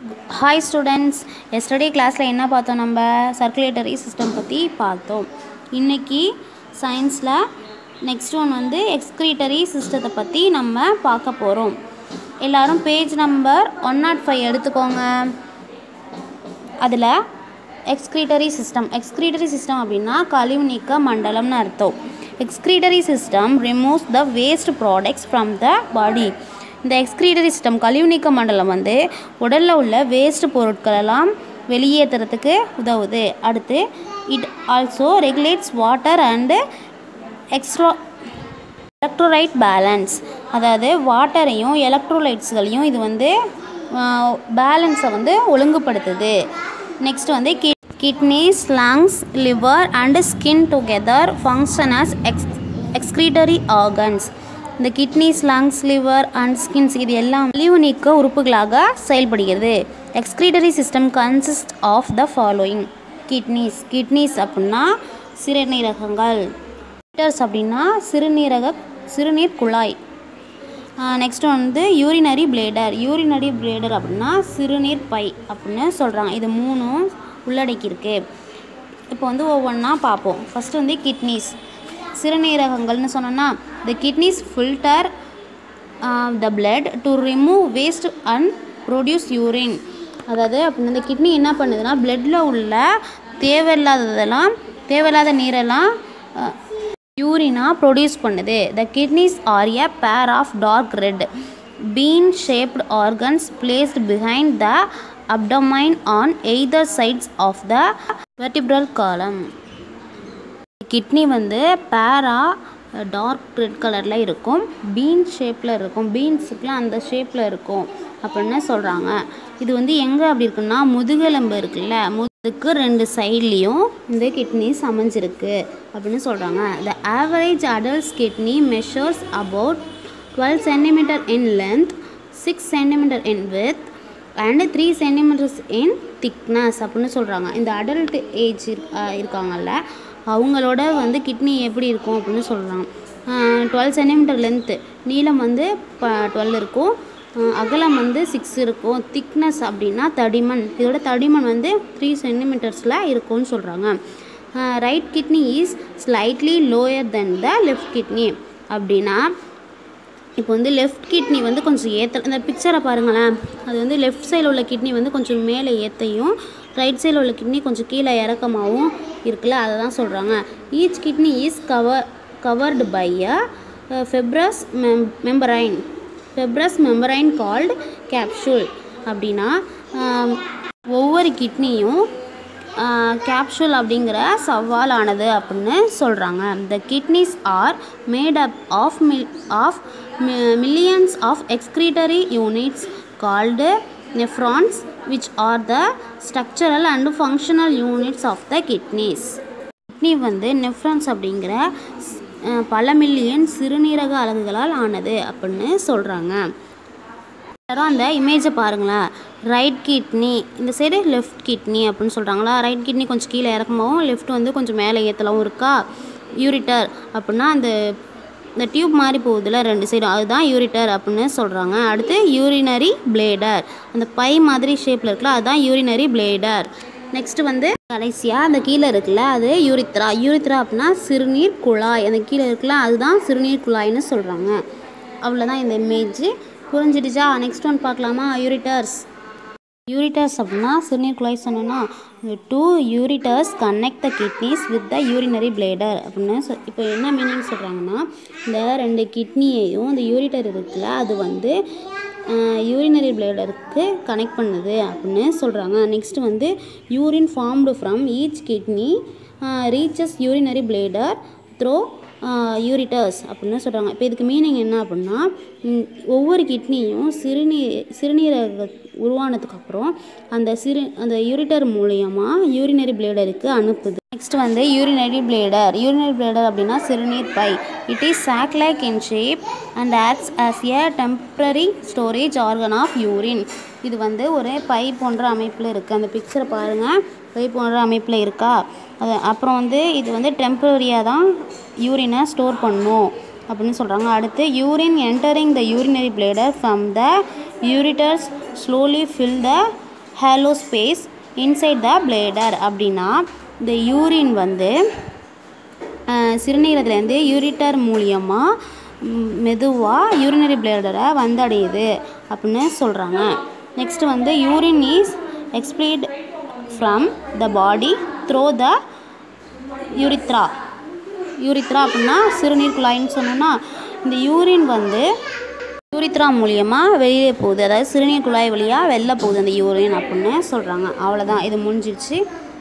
hi students yesterday கிளாஸில் என்ன பார்த்தோம் நம்ம சர்க்குலேட்டரி சிஸ்டம் பற்றி பார்த்தோம் இன்றைக்கி சயின்ஸில் நெக்ஸ்ட் ஒன் வந்து எக்ஸ்க்ரீட்டரி சிஸ்டத்தை பற்றி நம்ம பார்க்க போகிறோம் எல்லாரும் page number one nought five எடுத்துக்கோங்க அதில் எக்ஸ்க்ரீட்டரி சிஸ்டம் எக்ஸ்க்ரீட்டரி சிஸ்டம் அப்படின்னா கழிவு நீக்க மண்டலம்னு அர்த்தம் excretory system removes the waste products from the body இந்த எக்ஸ்க்ரீட்டரி சிஸ்டம் கழிவு நீக்க மண்டலம் வந்து உடலில் உள்ள வேஸ்ட் பொருட்களெல்லாம் வெளியேற்றுறதுக்கு உதவுது அடுத்து it also regulates water and extra electrolyte balance அதாவது வாட்டரையும் எலக்ட்ரோலைட்ஸ்களையும் இது வந்து பேலன்ஸை வந்து ஒழுங்குபடுத்துது நெக்ஸ்ட் வந்து கி kidneys lungs liver and skin together function as ex excretory organs இந்த kidneys lungs liver and skins இது எல்லாம் கழிவு நீக்க உறுப்புகளாக செயல்படுகிறது excretory system consist of the following kidneys kidneys அப்படின்னா சிறுநீரகங்கள் லிட்டர்ஸ் அப்படின்னா சிறுநீரக சிறுநீர் குழாய் நெக்ஸ்ட் வந்து யூரினரி பிளேடர் யூரினரி பிளேடர் அப்படின்னா சிறுநீர் பை அப்படின்னு சொல்கிறாங்க இது மூணும் உள்ளடக்கியிருக்கு இப்போ வந்து ஒவ்வொன்றா பார்ப்போம் ஃபஸ்ட்டு வந்து கிட்னிஸ் சிறுநீரகங்கள்னு சொன்னோன்னா the kidneys filter the blood to remove waste and produce urine அதாவது அப்படின்னா இந்த கிட்னி என்ன பண்ணுதுன்னா பிளட்டில் உள்ள தேவையில்லாததெல்லாம் தேவையில்லாத நீரெல்லாம் யூரினாக ப்ரொடியூஸ் பண்ணுது த kidneys are a pair of dark red bean shaped organs placed behind the abdomen on either sides of the vertebral column kidney வந்து பேராக டார்க் ரெட் கலரில் இருக்கும் பீன் ஷேப்பில் இருக்கும் பீன்ஸுக்குலாம் அந்த ஷேப்பில் இருக்கும் அப்படின்னு சொல்கிறாங்க இது வந்து எங்கே அப்படி இருக்குன்னா முதுகெலும்பு இருக்குல்ல முதுக்கு ரெண்டு சைட்லேயும் இந்த கிட்னிஸ் அமைஞ்சிருக்கு அப்படின்னு சொல்கிறாங்க the average adults kidney measures about twelve centimetre in length six centimetre in width and three centimetres in thickness அப்படின்னு சொல்கிறாங்க இந்த அடல்ட் ஏஜ் இருக்காங்கல்ல அவங்களோட வந்து கிட்னி எப்படி இருக்கும் அப்படின்னு சொல்கிறாங்க டுவெல் சென்டிமீட்டர் லென்த்து நீளம் வந்து ப டுவெல் இருக்கும் அகலம் வந்து சிக்ஸ் இருக்கும் திக்னஸ் அப்படின்னா தடிமன் இதோட தடிமன் வந்து த்ரீ சென்டிமீட்டர்ஸில் இருக்கும்னு சொல்கிறாங்க right kidney is slightly lower than the left kidney அப்படின்னா இப்போ வந்து லெஃப்ட் கிட்னி வந்து கொஞ்சம் ஏற்ற இந்த பிக்சரை பாருங்களேன் அது வந்து லெஃப்ட் சைடில் உள்ள கிட்னி வந்து கொஞ்சம் மேலே ஏற்றையும் ரைட் சைடில் உள்ள கிட்னி கொஞ்சம் கீழே இறக்கமாகவும் இருக்குல்ல அதை தான் சொல்கிறாங்க each kidney is cover covered by a fibrous mem membrane fibrous membrane called capsule அப்படின்னா ஒவ்வொரு கிட்னியும் கேப்சூல் அப்படிங்கிற சவால் ஆனது அப்படின்னு சொல்கிறாங்க the kidneys are made up of mil of millions of excretory units called nephrons which are the structural and functional units of the kidneys kidney வந்து nephrons அப்படிங்கிற பல மில்லியன் சிறுநீரக அலகுகளால் ஆனது அப்படின்னு சொல்கிறாங்க எல்லாரும் அந்த இமேஜை பாருங்களேன் ரைட் கிட்னி இந்த சைடு லெஃப்ட் கிட்னி அப்படின்னு சொல்கிறாங்களா ரைட் கிட்னி கொஞ்சம் கீழே இறக்கமாகவும் லெஃப்ட் வந்து கொஞ்சம் மேலே ஏற்றலாவும் இருக்கா யூரிட்டர் அப்படின்னா அந்த இந்த டியூப் மாதிரி போகுதுல ரெண்டு சைடும் அதுதான் யூரிட்டர் அப்படின்னு சொல்கிறாங்க அடுத்து யூரினரி பிளேடர் அந்த பை மாதிரி ஷேப்பில் இருக்குல்ல அதுதான் யூரினரி பிளேடர் நெக்ஸ்ட்டு வந்து கடைசியாக அந்த கீழே இருக்குல்ல அது யூரித்ரா யூரித்ரா அப்படின்னா சிறுநீர் குழாய் அந்த கீழே இருக்குல்ல அதுதான் சிறுநீர் குழாய்னு சொல்கிறாங்க அவ்வளோதான் இந்த இமேஜ் புரிஞ்சிடுச்சா நெக்ஸ்ட் ஒன் பார்க்கலாமா யூரிட்டர்ஸ் யூரிட்டர்ஸ் அப்படின்னா சிறுநீர் குழாய் சொன்னோன்னா two ureters connect the kidneys with the urinary bladder அப்படின்னு சொ இப்போ என்ன மீனிங் சொல்கிறாங்கன்னா இந்த ரெண்டு கிட்னியையும் இந்த யூரிட்டர் இருக்குல்ல அது வந்து யூரினரி பிளேடருக்கு கனெக்ட் பண்ணுது அப்படின்னு சொல்கிறாங்க நெக்ஸ்ட் வந்து urine formed from each kidney reaches urinary bladder through ureters அப்படின்னு சொல்கிறாங்க இப்போ இதுக்கு மீனிங் என்ன அப்படின்னா ஒவ்வொரு கிட்னியும் சிறுநீர் சிறுநீரக உருவானதுக்கப்புறம் அந்த சிறு அந்த யூரிட்டர் மூலியமாக யூரினரி பிளேடருக்கு அனுப்புது நெக்ஸ்ட் வந்து யூரினரி பிளேடர் யூரினரி பிளேடர் அப்படின்னா சிறுநீர் பை it is sac like in shape and acts as a temporary storage organ of urine இது வந்து ஒரு பை போன்ற அமைப்பில் இருக்குது அந்த பிக்சரை பாருங்கள் பை போன்ற அமைப்பில் இருக்கா அது அப்புறம் வந்து இது வந்து டெம்பரரியாக தான் யூரினை ஸ்டோர் பண்ணும் அப்படின்னு சொல்கிறாங்க அடுத்து urine entering the urinary bladder from the ureters slowly fill the hollow space inside the bladder அப்படின்னா இந்த யூரின் வந்து அஹ், சிறுநீரகத்துலேருந்து யூரிட்டர் மூலியமாக மெதுவாக யூரினரி பிளேடரை வந்தடையுது அப்படின்னு சொல்கிறாங்க நெக்ஸ்ட் வந்து urine is expelled from the body through the urethra urethra அப்படின்னா சிறுநீர் குழாயின்னு சொன்னோன்னா இந்த யூரின் வந்து யூரித்ரா மூலியமாக வெளியே போகுது அதாவது சிறுநீர் குழாய் வழியாக வெளில போகுது அந்த யூரின் அப்படின்னு சொல்கிறாங்க அவ்வளோதான் இது முடிஞ்சிருச்சு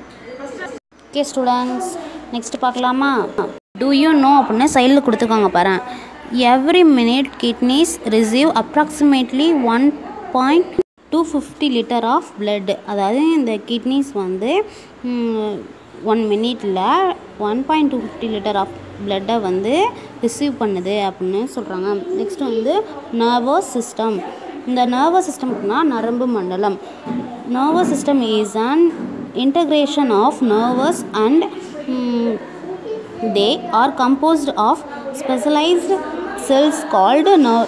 ஓகே ஸ்டூடெண்ட்ஸ் நெக்ஸ்ட் பார்க்கலாமா டூ யூ நோ அப்படின்னு சைடில் கொடுத்துருக்காங்க பாரு every minute kidneys receive approximately one point two fifty litre of blood அதாவது இந்த கிட்னிஸ் வந்து ஒன் மினிட்டில் one point two fifty litre of பிளட்டை வந்து ரிசீவ் பண்ணுது அப்படின்னு சொல்கிறாங்க நெக்ஸ்ட் வந்து நர்வஸ் சிஸ்டம் இந்த நர்வஸ் சிஸ்டம் அப்படின்னா நரம்பு மண்டலம் nervous system is an integration of nervous and mm, they are composed of specialized cells called ner-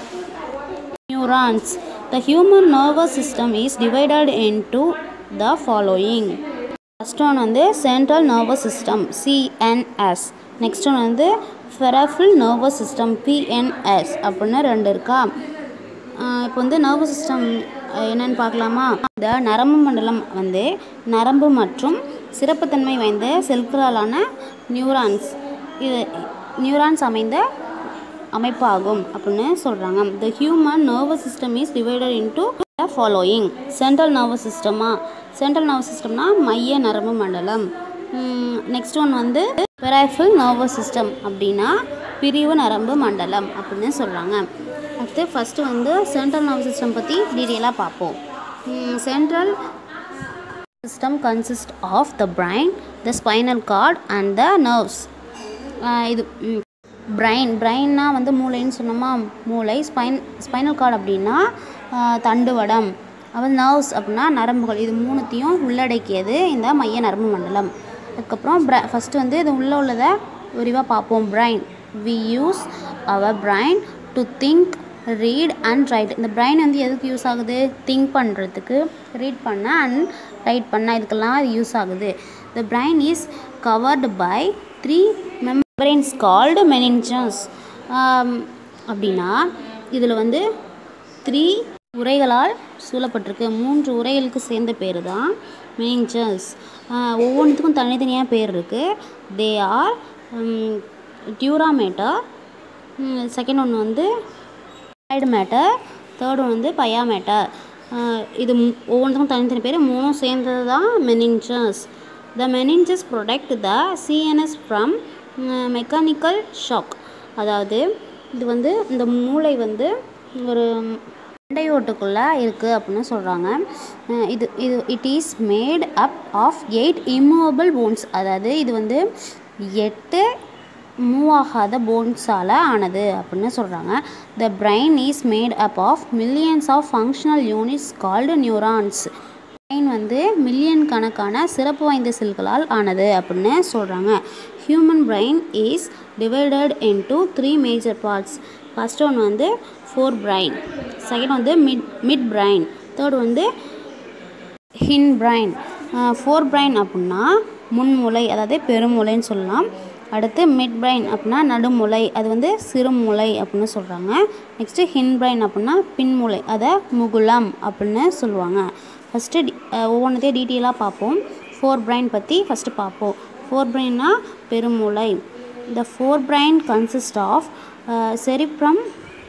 neurons the human nervous system is divided into the following first one வந்து central nervous system CNS next one வந்து peripheral nervous system BNS அப்படின்னு ரெண்டு இருக்கா ஆஹ் இப்போ வந்து nervous system என்னன்னு பார்க்கலாமா இந்த நரம்பு மண்டலம் வந்து நரம்பு மற்றும் சிறப்புத்தன்மை வாய்ந்த செல்களாலான நியூரான்ஸ் இது நியூரான்ஸ் அமைந்த அமைப்பாகும் அப்படின்னு சொல்கிறாங்க the human nervous system is divided into the following central nervous சிஸ்டமா சென்ட்ரல் நர்வஸ் சிஸ்டம்னா மைய நரம்பு மண்டலம் நெக்ஸ்ட் ஒன் வந்து பெராஃபில் நர்வஸ் சிஸ்டம் அப்படின்னா பிரிவு நரம்பு மண்டலம் அப்படின்னு சொல்கிறாங்க அடுத்து ஃபஸ்ட்டு வந்து சென்ட்ரல் நர்வஸ் சிஸ்டம் பற்றி டீட்டெயிலாக பார்ப்போம் central system consist of the brain the spinal cord and the nerves இது பிரைன் பிரைன்னா வந்து மூளைன்னு சொன்னோமா மூளை ஸ்பைன் ஸ்பைனல் கார்டு அப்படின்னா ஆஹ் தண்டுவடம் அப்புறம் நர்வ்ஸ் அப்படின்னா நரம்புகள் இது மூணுத்தையும் உள்ளடக்கியது இந்த மைய நரம்பு மண்டலம் அதுக்கப்புறம் ப்ர ஃபஸ்ட்டு வந்து இது உள்ளே உள்ளதை விரிவாக பார்ப்போம் brain we use our brain to think read and write இந்த பிரைன் வந்து எதுக்கு யூஸ் ஆகுது திங்க் பண்ணுறதுக்கு ரீட் பண்ண அண்ட் ரைட் பண்ண இதுக்கெல்லாம் இது யூஸ் ஆகுது the brain is covered by three membranes called meninges அப்படின்னா இதில் வந்து த்ரீ உரைகளால் சூழப்பட்டிருக்கு மூன்று உரைகளுக்கு சேர்ந்த பேர் தான் மெனிஞ்சஸ் ஒவ்வொன்றுத்துக்கும் தனித்தனியாக பேர் இருக்குது தே ஆர் டியூராமேட்டர் செகண்ட் ஒன்று வந்து சைடு மேட்டர் தேர்ட் ஒன் வந்து பயா மேட்டர் இது மு- ஒவ்வொன்றுக்கும் தனித்தனி பேர் மூணும் சேர்ந்தது தான் meninges the meninges protect the CNS from mechanical shock அதாவது இது வந்து இந்த மூளை வந்து ஒரு மண்டை ஓட்டுக்குள்ளே இருக்குது அப்படின்னு சொல்கிறாங்க இது இது it is made up of eight immovable bones அதாவது இது வந்து எட்டு மூவ் ஆகாத போன்ஸால் ஆனது அப்படின்னு சொல்கிறாங்க the brain is made up of millions of functional units called neurons brain வந்து மில்லியன் கணக்கான சிறப்பு வாய்ந்த செல்களால் ஆனது அப்படின்னு சொல்கிறாங்க human brain is divided into three major parts first one வந்து ஃபோர் பிரைன் செகண்ட் வந்து மிட் மிட் பிரைன் தேர்ட் வந்து ஹின் பிரைன் ஃபோர் பிரைன் அப்படின்னா முன்மூளை அதாவது பெருமூளைன்னு சொல்லலாம் அடுத்து மிட் பிரைன் அப்படின்னா நடுமூளை அது வந்து சிறுமூளை அப்படின்னு சொல்கிறாங்க நெக்ஸ்ட்டு ஹின் பிரைன் அப்படின்னா பின்மூளை அதை முகுளம் அப்படின்னு சொல்லுவாங்க ஃபஸ்ட்டு ஒவ்வொன்றத்தையும் டீட்டெயிலாக பார்ப்போம் ஃபோர் பிரைன் பற்றி ஃபஸ்ட்டு பார்ப்போம் ஃபோர் பிரைன்னா பெருமூளை the forebrain consist of cerebrum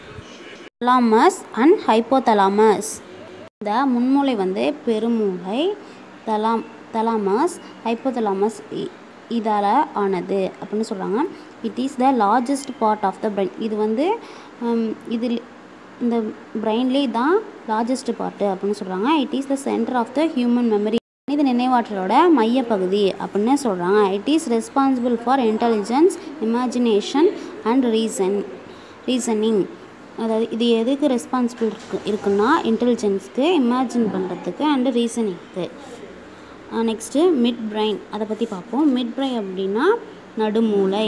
thalamus and hypothalamus இந்த முன்மூளை வந்து பெருமூளை தலாம் தலாமஸ் ஹைப்போதலாமஸ் இதால் ஆனது அப்படின்னு சொல்கிறாங்க it is the largest part of the brain இது வந்து ஹம், இதில் இந்த பிரெயின்லேயே தான் லார்ஜஸ்ட் பார்ட்டு அப்படின்னு சொல்கிறாங்க it is the centre of the human memory மனித நினைவாற்றலோட மையப்பகுதி அப்படின்னு சொல்கிறாங்க it is responsible for intelligence imagination and reason reasoning அதாவது இது எதுக்கு ரெஸ்பான்சிபிள் இருக்கு இருக்குன்னா இன்டெலிஜென்ஸ்க்கு இமேஜின் பண்ணுறதுக்கு அண்டு ரீசனிங்க்கு நெக்ஸ்ட்டு மிட் பிரைன் அதை பற்றி பார்ப்போம் மிட் பிரைன் அப்படின்னா நடுமூளை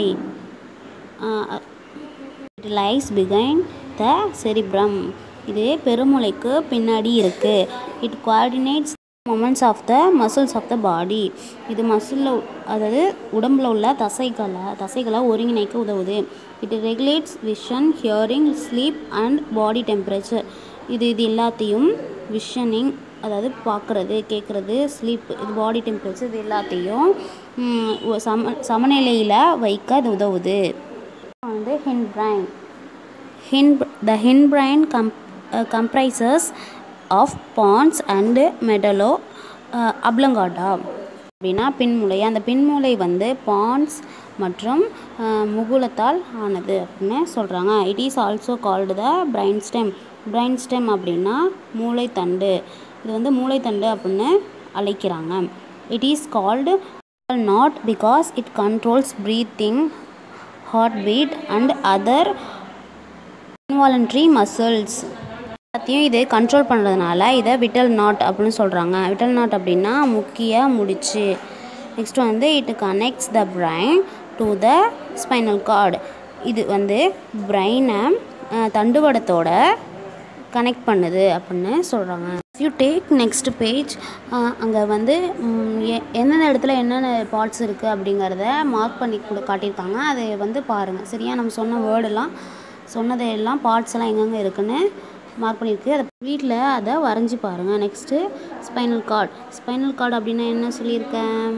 இட் லைஸ் பிகைன் த செரிப்ரம் இது பெருமூளைக்கு பின்னாடி இருக்குது it coordinates movements of the muscles of the body இது மசிலில் அதாவது உடம்புல உள்ள தசைகளை தசைகளை ஒருங்கிணைக்க உதவுது it regulates vision hearing sleep and body temperature இது இது எல்லாத்தையும் விஷனிங் அதாவது பார்க்குறது கேட்குறது ஸ்லீப் இது பாடி டெம்பரேச்சர் இது எல்லாத்தையும் ம், ஒ- சம சமநிலையில் வைக்க அது உதவுது வந்து hindbrain hin the hindbrain com- uh, comprises of pons and medulla uh, oblongata அப்படின்னா பின்மூளை அந்த பின்மூளை வந்து பான்ஸ் மற்றும் uh, முகுலத்தால் ஆனது அப்படின்னு சொல்கிறாங்க it is also called the brain stem brain stem அப்படின்னா மூளைத்தண்டு இது வந்து மூளைத்தண்டு அப்படின்னு அழைக்கிறாங்க it is called not because it controls breathing heartbeat and other involuntary muscles எல்லாத்தையும் இது கண்ட்ரோல் பண்ணுறதுனால இதை விட்டல் நாட் அப்படின்னு சொல்கிறாங்க விட்டல் நாட் அப்படின்னா முக்கிய முடிச்சு நெக்ஸ்ட் வந்து it connects the brain to the spinal cord இது வந்து பிரெயினை தண்டுவடத்தோட கனெக்ட் பண்ணுது அப்படின்னு சொல்கிறாங்க யூ டேக் நெக்ஸ்ட் பேஜ் அங்கே வந்து ம், எ- எந்தெந்த இடத்துல என்னென்ன பார்ட்ஸ் இருக்குது அப்படிங்கிறத மார்க் பண்ணி கூட காட்டியிருக்காங்க அதை வந்து பாருங்கள் சரியா நம்ம சொன்ன வேர்டெல்லாம் சொன்னதையெல்லாம் பார்ட்ஸ் எல்லாம் எங்கெங்கே இருக்குன்னு மார்க் பண்ணியிருக்கு அதை வீட்டில் அதை வரைஞ்சி பாருங்கள் next spinal cord spinal cord அப்படின்னா என்ன சொல்லியிருக்கேன்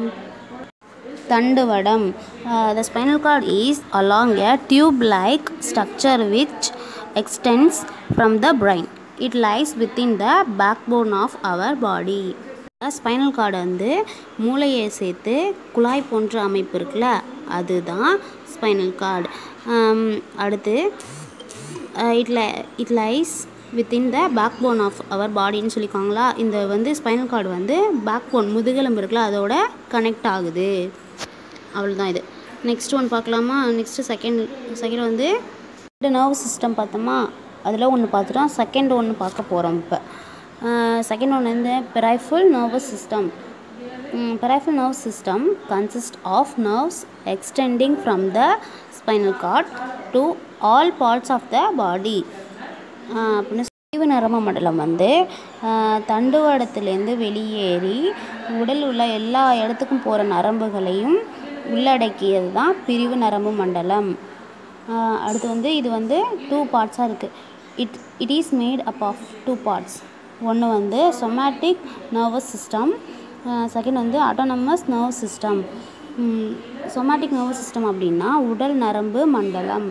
தண்டுவடம் the spinal cord is along a tube like structure which extends from the brain it lies within the back bone of our body spinal cord வந்து மூளையை சேர்த்து குழாய் போன்ற அமைப்பு இருக்குல்ல அதுதான் ஸ்பைனல் கார்டு அடுத்து it lie it lies within the back bone of our பாடின்னு சொல்லியிருக்காங்களா இந்த வந்து ஸ்பைனல் கார்டு வந்து பேக் போன் முதுகெலும்பு இருக்குல்ல அதோட கனெக்ட் ஆகுது அவ்வளோதான் இது நெக்ஸ்ட் ஒன் பார்க்கலாமா நெக்ஸ்ட்டு செகண்ட் செகண்ட் வந்து நர்வ் சிஸ்டம் பார்த்தோமா அதில் ஒன்று பார்த்துட்டோம் செகண்ட் ஒன்று பார்க்க போகிறோம் இப்போ செகண்ட் ஒன்று வந்து peripheral nervous system peripheral nerve system consist of nerves extending from the spinal cord to all parts of the body அப்படின்னு தீவு நரம்பு மண்டலம் வந்து ஆஹ், தண்டுவடத்திலேருந்து வெளியேறி உடல் உள்ள எல்லா இடத்துக்கும் போகிற நரம்புகளையும் உள்ளடக்கியது தான் பிரிவு நரம்பு மண்டலம் ஆஹ், அடுத்து வந்து இது வந்து டூ பார்ட்ஸாக இருக்குது it it is made up of two parts ஒன்று வந்து சொமேட்டிக் நர்வஸ் சிஸ்டம் செகண்ட் வந்து autonomous nerve system somatic nervous system அப்படின்னா உடல் நரம்பு மண்டலம்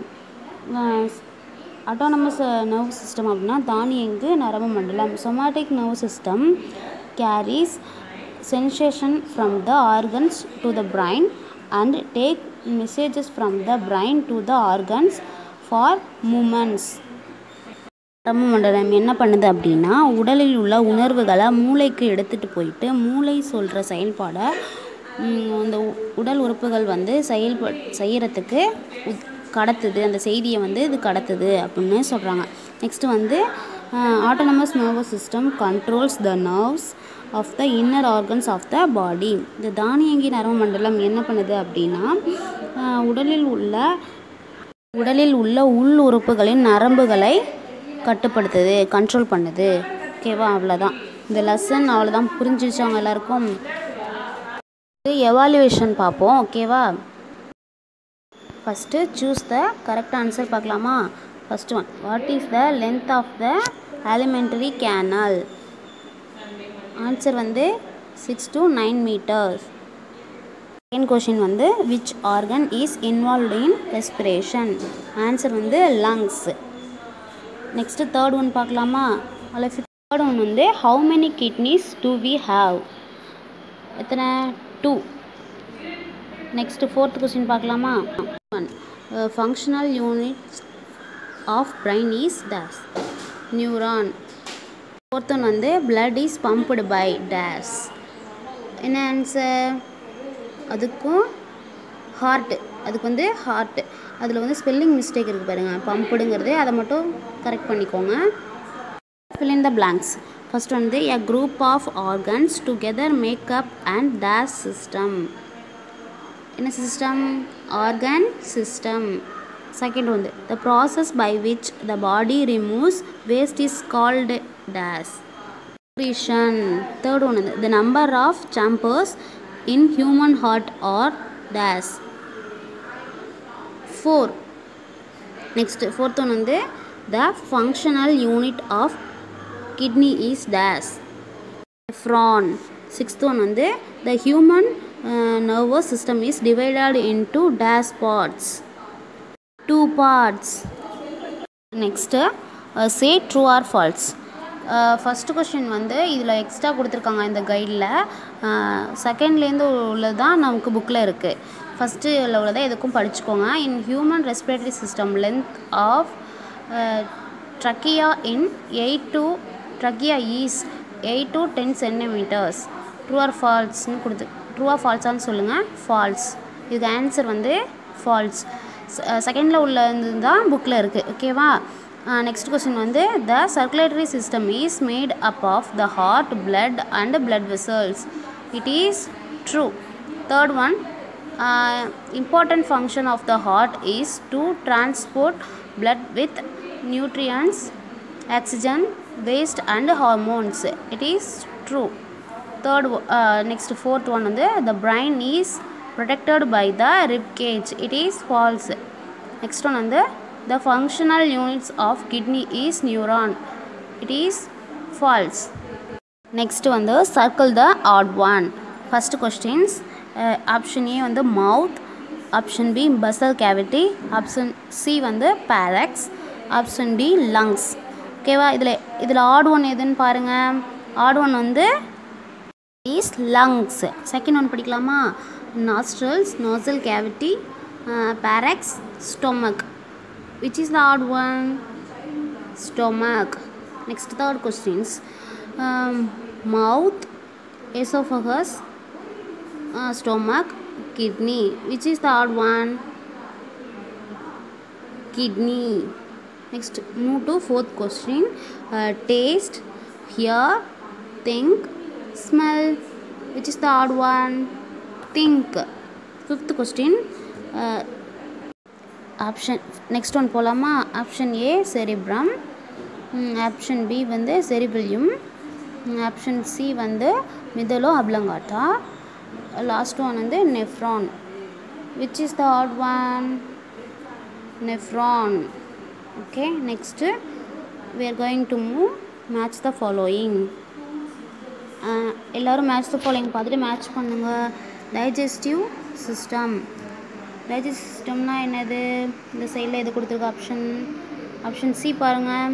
அட்டானமஸ் நர்வ் சிஸ்டம் அப்படின்னா தானியங்கு நரம்பு மண்டலம் somatic nerve system carries sensation from the organs to the brain and take messages from the brain to the organs for movements நரம்பு மண்டலம் என்ன பண்ணுது அப்படின்னா உடலில் உள்ள உணர்வுகளை மூளைக்கு எடுத்துகிட்டு போயிட்டு மூளை சொல்கிற செயல்பாடை ம், அந்த உ- உடல் உறுப்புகள் வந்து செயல்ப செய்கிறதுக்கு உத்- கடத்துது அந்த செய்தியை வந்து இது கடத்துது அப்படின்னு சொல்கிறாங்க நெக்ஸ்ட்டு வந்து autonomous nervous system controls the nerves of the inner organs of the body இந்த தானியங்கி நரம்பு மண்டலம் என்ன பண்ணுது அப்படின்னா ஆஹ், உடலில் உள்ள உடலில் உள்ள உள் உறுப்புகளின் நரம்புகளை கட்டுப்படுத்துது கண்ட்ரோல் பண்ணுது ஓகேவா அவ்வளோதான் இந்த லெசன் அவ்வளோதான் புரிஞ்சிச்சவங்க எல்லாருக்கும் எவாலுவேஷன் பார்ப்போம் ஓகேவா first choose the correct answer பார்க்கலாமா first one what is the length of the alimentary canal answer வந்து six to nine metres second question வந்து which organ is involved in respiration answer வந்து lungs next third one பார்க்கலாமா அதில் third one வந்து how many kidneys do we have எத்தனை two next fourth question பார்க்கலாமா one functional units of brain is dash neuron fourth one வந்து blood is pumped by dash என்ன answer அதுக்கும் heart அதுக்கு வந்து ஹார்ட்டு அதில் வந்து ஸ்பெல்லிங் மிஸ்டேக் இருக்குது பாருங்கள் பம்புடுங்கிறது அதை மட்டும் கரெக்ட் பண்ணிக்கோங்க fill in the blanks first வந்து a group of organs together make up and dash system என்ன சிஸ்டம் ஆர்கன் சிஸ்டம் செகண்ட் வந்து the process by which the body removes waste is called dash secretion third one வந்து the number of chambers in human heart are dash four next fourth one வந்து the functional unit of kidney is dash nephron sixth one வந்து the human uh, nervous system is divided into dash parts two parts next uh, say true or false first question வந்து இதில் extra கொடுத்துருக்காங்க இந்த கைடில் செகண்ட்லேருந்து உள்ளது தான் நமக்கு புக்கில் இருக்குது ஃபஸ்ட்டு உள்ளதை எதுக்கும் படிச்சுக்கோங்க in human respiratory system length of trachea in eight to trachea is eight to ten centimetres true or ஃபால்ஸ்னு கொடுத்து ட்ரூவா ஃபால்ஸான்னு சொல்லுங்கள் ஃபால்ஸ் இதுக்கு ஆன்சர் வந்து ஃபால்ஸ் செகண்டில் உள்ள தான் புக்கில் இருக்குது ஓகேவா நெக்ஸ்ட் கொஸ்டின் வந்து the circulatory system is made up of the heart blood and blood vessels it is true third one important function of the heart is to transport blood with nutrients oxygen waste and hormones it is true third uh, next fourth one வந்து the brain is protected by the rib cage it is false next one வந்து the functional units of kidney is neuron it is false next வந்து circle the odd one first questions option A வந்து mouth option B buccal cavity option C வந்து pharynx option D lungs ஓகேவா இதில் இதில் add one எதுன்னு பாருங்கள் odd one வந்து is lungs second one படிக்கலாமா nostrils nasal cavity pharynx stomach which is the odd one stomach next third questions mouth esophagus uh, stomach kidney which is the odd one kidney next move to fourth question uh, taste hear think smell which is the odd one think fifth question uh, option next one போகலாமா option A cerebrum option B வந்து cerebellum option C வந்து medulla oblongata last one வந்து nephron which is the odd one nephron okay next we are going to move match the following எல்லோரும் match the following பார்த்துட்டு match பண்ணுங்கள் digestive system digest சிஸ்டம்னா என்னது இந்த சைடில் எது கொடுத்துருக்க ஆப்ஷன் ஆப்ஷன் சி பாருங்கள்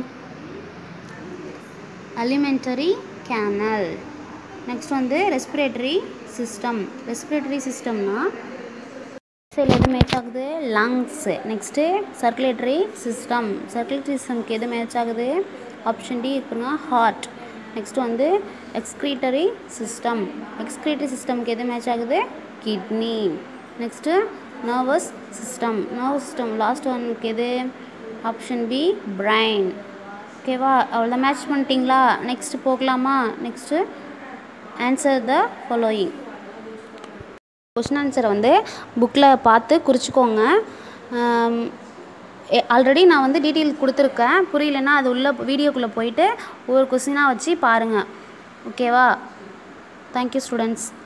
அலிமெண்டரி கேனல் நெக்ஸ்ட் வந்து ரெஸ்பிரேட்டரி சிஸ்டம் ரெஸ்பிரேட்டரி சிஸ்டம்னா சைடில் எது மேட்ச் ஆகுது lungs next circulatory system circulatory சிஸ்டம்க்கு எது மேட்ச் ஆகுது ஆப்ஷன் டி இருக்குங்க ஹார்ட் நெக்ஸ்ட் வந்து எக்ஸ்க்ரீட்டரி சிஸ்டம் எக்ஸ்க்ரீட்டரி சிஸ்டம்க்கு எது மேட்ச் ஆகுது kidney next nervous system nervous system last ஒனுக்கு எது ஆப்ஷன் பி பிரைன் ஓகேவா அவ்வளோதான் மேட்ச் பண்ணிட்டீங்களா நெக்ஸ்ட்டு போகலாமா next answer the following question ஆன்சரை வந்து புக்கில் பார்த்து குறிச்சிக்கோங்க ஆல்ரெடி நான் வந்து டீட்டெயில் கொடுத்துருக்கேன் புரியலன்னா அது உள்ள வீடியோக்குள்ளே போயிட்டு ஒவ்வொரு கொஸ்டினாக வச்சு பாருங்கள் ஓகேவா தேங்க்யூ ஸ்டூடெண்ட்ஸ்